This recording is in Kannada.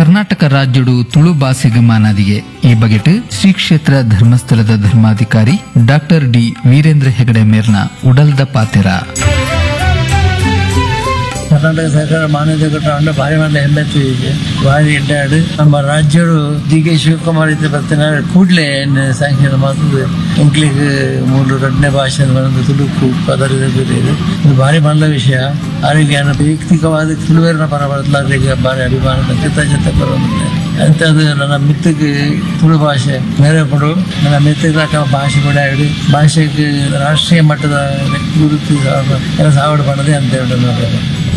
ಕರ್ನಾಟಕ ರಾಜ್ಯಡು ತುಳು ಭಾಷೆಗೆ ಮಾನಾದಿಗೆ ಈ ಬಗೆಟ್ ಶ್ರೀ ಕ್ಷೇತ್ರ ಧರ್ಮಸ್ಥಳದ ಧರ್ಮಾಧಿಕಾರಿ ಡಾಕ್ಟರ್ ಡಿ ವೀರೇಂದ್ರ ಹೆಗಡೆ ಮೇರ್ನ ಉಡಲ್ದ ಪಾತೆರ ಕರ್ನಾಟಕ ಸರ್ಕಾರ ಮಾನ್ಯತೆ ಕೊಟ್ಟರೆ ಭಾರಿ ಮಂದಿ ಹೆಮ್ಮೆ ಇದೆ ಭಾರಿ ಎಡ್ಡಾಡು ನಮ್ಮ ರಾಜ್ಯರು ಡಿ ಕೆ ಶಿವಕುಮಾರ್ ಇದ್ರೆ ಬರ್ತಾನೆ ಕೂಡಲೇ ಸ್ಯಾಂಕ್ಷನ್ ಮಾಡ್ತದೆ ಇಂಗ್ಲಿಷ್ ಮೂರು ಎರಡನೇ ಭಾಷೆ ಬಂದು ತುಳುಕು ಪದರದ ಇದು ಇದು ಭಾರಿ ಮಲ್ಲ ವಿಷಯ ಅವರಿಗೆ ನನ್ನ ವೈಯಕ್ತಿಕವಾದ ತುಳುವೇರಿನ ಪರ ಬದಲಾಗಲಿಕ್ಕೆ ಭಾರಿ ಅಭಿಮಾನದ ಕೃತಜ್ಞತೆ ಬರೋದಿಲ್ಲ ಅಂಥದ್ದು ನನ್ನ ಮಿತ್ತಿಗೆ ತುಳು ಭಾಷೆ ಬೇರೆ ಕೊಡು ನನ್ನ ಮಿತ್ತಿಗೆ ಭಾಷೆ ಕೂಡ ಹೇಳಿ ಭಾಷೆಗೆ ರಾಷ್ಟ್ರೀಯ ಮಟ್ಟದ ಗುರುತು ಕೆಲಸ ಆವಡು ಪಡದೆ ಅಂತ ಹೇಳಿ